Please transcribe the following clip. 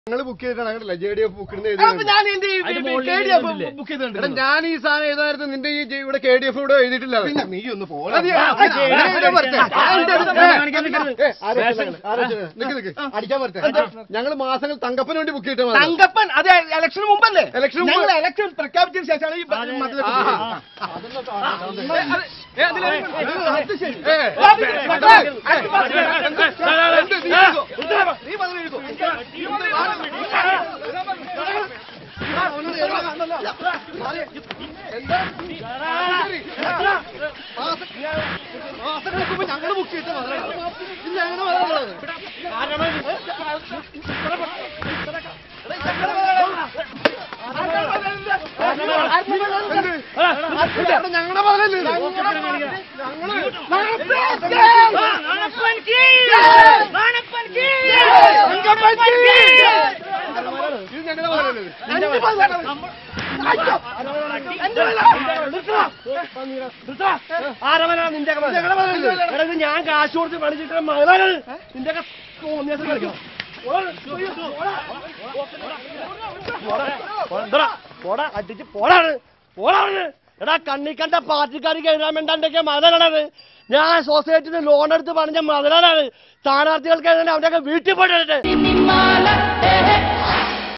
ഞങ്ങൾ ബുക്ക് ചെയ്തിട്ടാണ് അങ്ങനല്ല ജെ ഡി എഫ് ബുക്ക് അപ്പൊ ഞാൻ എന്ത് അതിന്റെ മുകളിൽ ബുക്ക് എടാ ചെയ്തിട്ടുണ്ട് ഞാൻ ഈ സാധനം എഴുതായിരുന്നു നിന്റെ ഈ ജെ- ഇവിടെ കെ ഡി എഫ് ഇവിടെ എഴുതിയിട്ടില്ല പിന്നെ നീ ഒന്ന് പോടാ അത് ഞാൻ- ആ, ശരി, ഞാൻ ശരി, വരട്ടെ. ശരി. ആ, ഉണ്ട്, ഉണ്ട്. ആ, ഏ, കാണിക്കാൻ നിൽക്കരുത്. ഏ, ആരാ വെച്ചത്? ആരാ വെച്ചത്? നിക്ക് നിക്ക്. അടിക്കാൻ വരട്ടെ ഞങ്ങൾ മാസങ്ങൾ തങ്കപ്പന് വേണ്ടി ബുക്ക് ചെയ്തിട്ട് വന്നതാ. തങ്കപ്പൻ അത് ഇലക്ഷന് മുമ്പല്ലേ ഇലക്ഷന് മുമ്പ്. ഞങ്ങൾ ഇലക്ഷൻ പ്രഖ്യാപിച്ചതിന് ശേഷമാണ് ഈ അതെ, മതിലൊക്കെ ആ, ബുക്ക് ആ, ചെയ്തത്. ആ, അതൊന്നും കാണാൻ ഏ, അത്- ഏ, അതില് ഒരു- അത് ശരി. ഏ, ഏ, അത് ശരി. ഏ, അത് മതി. എന്ത്? എന്ത്? നീ എഴുതോ? നീ മതിൽ എഴുതോ? മാസങ്ങൾക്ക് മുമ്പ് ഞങ്ങൾ ബുക്ക് ചെയ്തിട്ട് വന്നതാ. ഇത് ഞങ്ങളുടെ വന്നതാണ്. എന്ത്? ഇവിടെ ഞങ്ങളുടെ മുതലല്ലേ ഇത്? ഇത് ഞങ്ങളുടെ മുതലല്ലേ ഇത്? ആരവനാ നിന്റെ ഒക്കെ മകൻ? എടാ, ഇത് ഞാൻ കാശ് കൊടുത്ത് പണിച്ചിട്ട് മകളാണ് നിന്റെ ഒക്കെ തോന്നിയാസം കളിക്കണം പോടാ, പോടാ അടിച്ച് പോടാണ് പോടാണ് എടാ കണ്ണി കണ്ട പാർട്ടിക്കാർക്ക് എഴുതാൻ വേണ്ടാണ്ടൊക്കെ മതലാണത് ഞാൻ സൊസൈറ്റിന്ന് ലോൺ എടുത്ത് പറഞ്ഞ മതലാണ് സ്ഥാനാർത്ഥികൾക്ക് എഴുതാൻ അവന്റെ വീട്ടിൽ പോയിട്ട് Mala, eh,